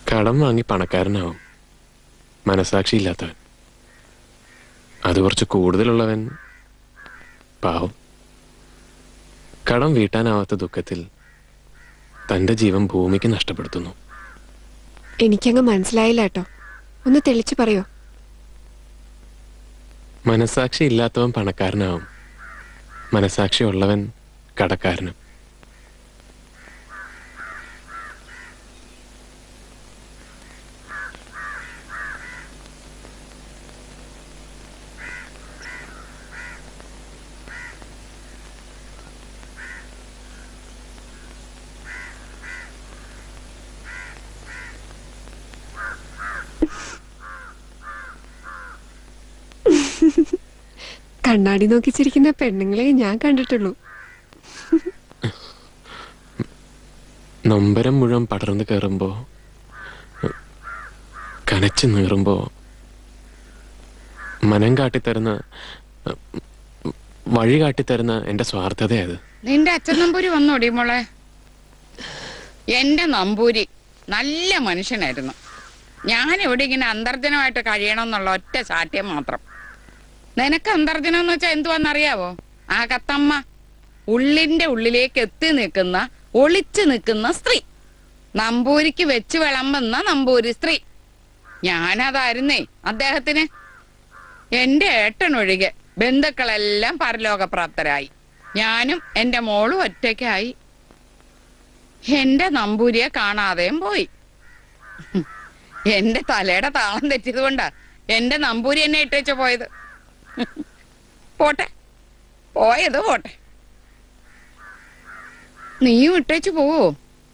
കടം വാങ്ങി പണക്കാരനാവും മനസാക്ഷിയില്ലാത്തവൻ അത് കുറച്ച് കൂടുതലുള്ളവൻ പാവം കടം വീട്ടാനാവാത്ത ദുഃഖത്തിൽ തന്റെ ജീവൻ ഭൂമിക്ക് നഷ്ടപ്പെടുത്തുന്നു എനിക്കങ്ങ് മനസ്സിലായില്ല കേട്ടോ ഒന്ന് തെളിച്ചു പറയോ മനസാക്ഷി ഇല്ലാത്തവൻ പണക്കാരനാവും മനസാക്ഷി ഉള്ളവൻ കടക്കാരനും കണ്ണാടി നോക്കി ചിരിക്കുന്ന പെണ്ണുങ്ങളെ ഞാൻ കണ്ടിട്ടുള്ളൂ നൊമ്പരം മുഴുവൻ പടർന്നു കയറുമ്പോ കനച്ചു നീറുമ്പോ മനം കാട്ടിത്തരുന്ന വഴി കാട്ടിത്തരുന്ന എന്റെ സ്വാർത്ഥതയത് നിന്റെ അച്ഛൻ നമ്പൂരി വന്നോടി മോളെ എന്റെ നമ്പൂരി നല്ല മനുഷ്യനായിരുന്നു ഞാൻ ഇവിടെ ഇങ്ങനെ അന്തർജനമായിട്ട് കഴിയണം എന്നുള്ള ഒറ്റ സാഠ്യം മാത്രം നിനക്ക് അന്തർജനം എന്ന് വെച്ചാൽ എന്തുവാന്നറിയാവോ ആ കത്തമ്മ ഉള്ളിന്റെ ഉള്ളിലേക്ക് എത്തി നിൽക്കുന്ന ഒളിച്ചു നിൽക്കുന്ന സ്ത്രീ നമ്പൂരിക്ക് വെച്ച് വിളമ്പുന്ന നമ്പൂരി സ്ത്രീ ഞാനതായിരുന്നേ അദ്ദേഹത്തിന് എന്റെ ഏട്ടനൊഴികെ ബന്ധുക്കളെല്ലാം പരലോകപ്രാപ്തരായി ഞാനും എന്റെ മോളും ഒറ്റയ്ക്കായി എന്റെ നമ്പൂരിയെ കാണാതെയും പോയി എന്റെ തലയുടെ താളം തെറ്റിയത് കൊണ്ടാ എന്റെ നമ്പൂരി എന്നെ ഇട്ടേച്ച് പോയത് പോട്ടെ പോയത് പോട്ടെ നീയും ഇട്ടേച്ച് പോവോ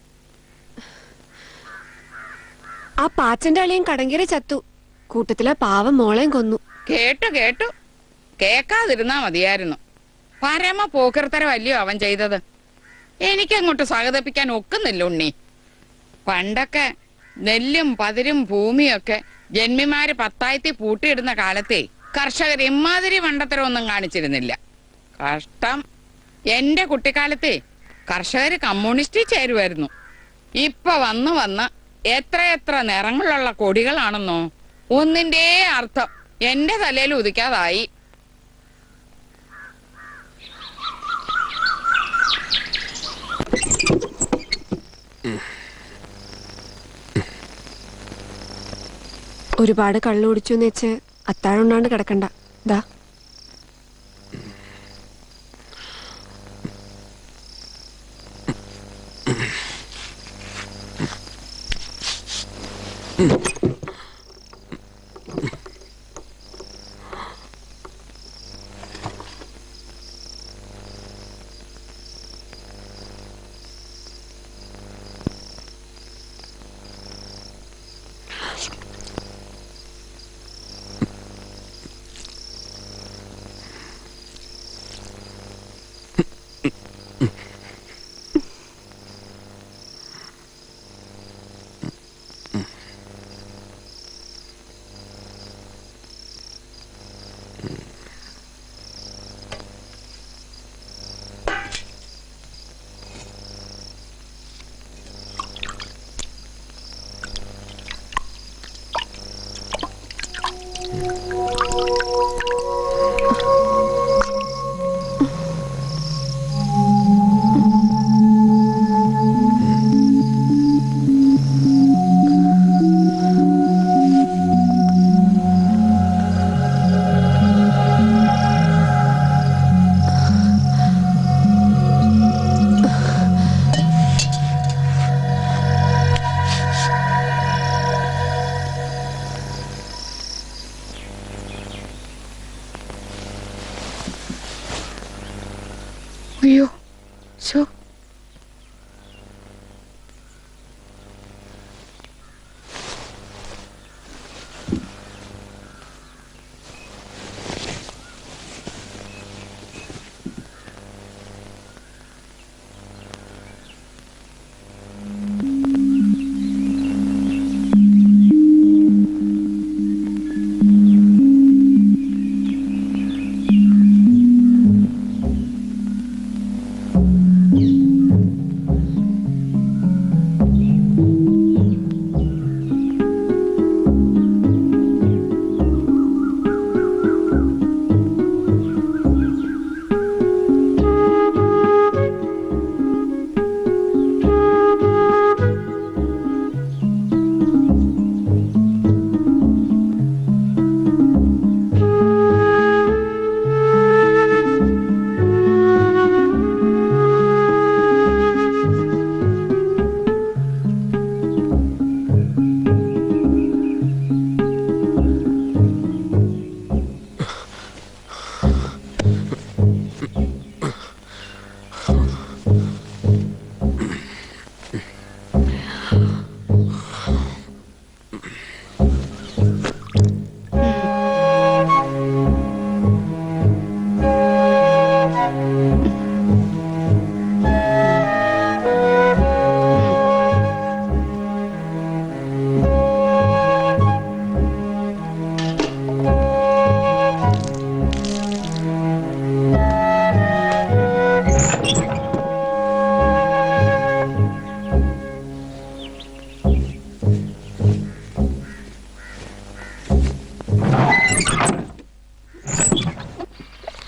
ആ പാച്ചന്റെ അളിയൻ കടങ്കര ചത്തു കൂട്ടത്തിലെ പാവം മോളെയും കൊന്നു കേട്ടു കേട്ടു കേക്കാതിരുന്നാ മതിയായിരുന്നു പരമ പോക്കർത്തരമല്ലയോ അവൻ ചെയ്തത് എനിക്കങ്ങോട്ട് സ്വാഗതിപ്പിക്കാൻ ഒക്കുന്നില്ല ഉണ്ണി പണ്ടൊക്കെ നെല്ലും പതിരും ഭൂമിയൊക്കെ ജന്മിമാര് പത്തായത്തി പൂട്ടിയിടുന്ന കാലത്തെ കർഷകർ ഇമാതിരി മണ്ടത്തരമൊന്നും കാണിച്ചിരുന്നില്ല കഷ്ടം എന്റെ കുട്ടിക്കാലത്തെ കർഷകര് കമ്മ്യൂണിസ്റ്റിൽ ചേരുമായിരുന്നു ഇപ്പൊ വന്ന് വന്ന് എത്രയെത്ര നിറങ്ങളുള്ള കൊടികളാണെന്നോ ഒന്നിന്റെ അർത്ഥം എന്റെ തലയിൽ ഉദിക്കാതായി ഒരുപാട് കള്ളു കുടിച്ചു എന്ന് വെച്ച് അത്താഴം ഉണ്ണാണ്ട് കിടക്കണ്ട ദാ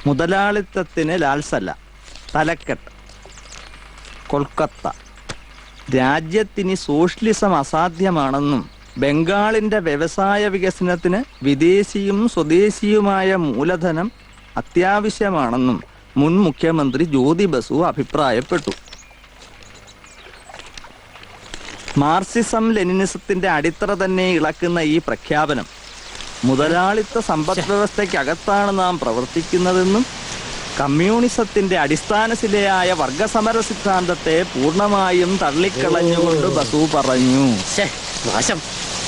മുതലാളിത്തത്തിന് ലാൽസല്ല തലക്കെട്ട് കൊൽക്കത്ത രാജ്യത്തിന് സോഷ്യലിസം അസാധ്യമാണെന്നും ബംഗാളിന്റെ വ്യവസായ വികസനത്തിന് വിദേശിയും സ്വദേശിയുമായ മൂലധനം അത്യാവശ്യമാണെന്നും മുൻ മുഖ്യമന്ത്രി ജ്യോതി ബസു അഭിപ്രായപ്പെട്ടു മാർസിസം ലെനിനിസത്തിന്റെ അടിത്തറ തന്നെ ഇളക്കുന്ന ഈ പ്രഖ്യാപനം മുതലാളിത്ത സമ്പദ് വ്യവസ്ഥയ്ക്കകത്താണ് നാം പ്രവർത്തിക്കുന്നതെന്നും കമ്മ്യൂണിസത്തിന്റെ അടിസ്ഥാന ശിലയായ വർഗസമര സിദ്ധാന്തത്തെ പൂർണ്ണമായും തള്ളിക്കളഞ്ഞുകൊണ്ട് ബസു പറഞ്ഞു ശ്ശേ, നാശം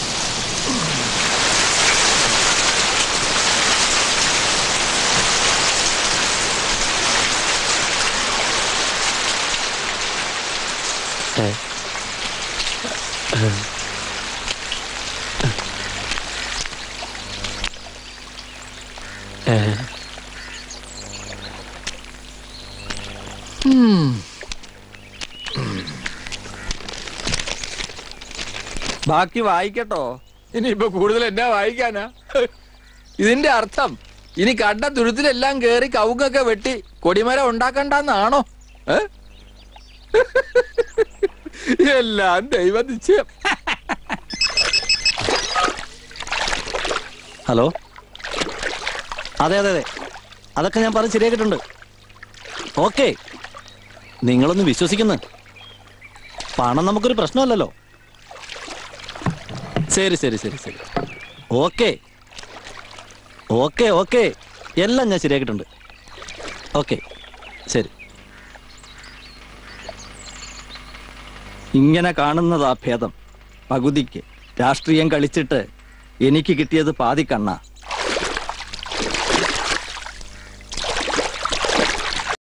ബാക്കി വായിക്കട്ടോ ഇനിയിപ്പോ കൂടുതൽ എന്നാ വായിക്കാനാ ഇതിന്റെ അർത്ഥം ഇനി കണ്ട തുരുത്തിലെല്ലാം കേറി കവുങ്ങൊക്കെ വെട്ടി കൊടിമരം ഉണ്ടാക്കണ്ടെന്നാണോ ഏ? എല്ലാം ദൈവ നിശ്ചയം ഹലോ അതെ അതെ അതെ അതൊക്കെ ഞാൻ പറഞ്ഞ് ശരിയാക്കിയിട്ടുണ്ട് ഓക്കെ നിങ്ങളൊന്ന് വിശ്വസിക്കുന്നു പണം നമുക്കൊരു പ്രശ്നമല്ലല്ലോ ശരി ശരി ശരി ശരി ഓക്കെ ഓക്കെ ഓക്കെ എല്ലാം ഞാൻ ശരിയാക്കിയിട്ടുണ്ട് ഓക്കെ ശരി ഇങ്ങനെ കാണുന്നതാ ഭേദം പകുതിക്ക് രാഷ്ട്രീയം കളിച്ചിട്ട് എനിക്ക് കിട്ടിയത് പാതി കണ്ണ